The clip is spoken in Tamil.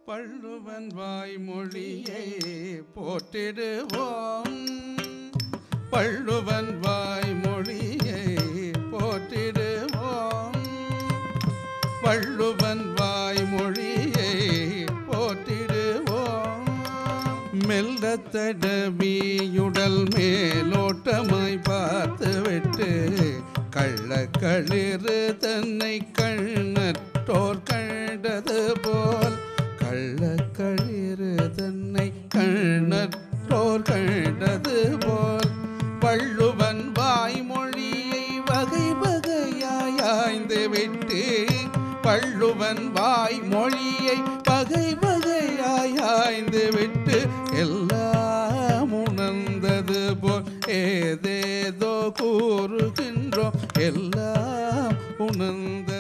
பள்ளுவன் வாய்மொழியை போற்றிடுவோம் பள்ளுவன் வாய்மொழியை போற்றிடுவோம் வள்ளுவன் வாய்மொழியை போற்றிடுவோம் மெல்லத் தடவியுடல் மேலோட்டமாய் பார்த்துவிட்டு கள்ளக்களிறு தன்னை கண்ணற்றோர் கண்டது போல் கள்ளக்களிறு தன்னை கண்ணற்றோர் கண்டது போல் வள்ளுவன் வாய்மொழியை வகை வகையாய் ஆய்ந்து விட்டு வள்ளுவன் வாய்மொழியை வகை வகையாய் ஆய்ந்து விட்டு எல்லாம் உணர்ந்தது போல் ஏதேதோ கூறுகின்றோம் எல்லாம் உணர்ந்த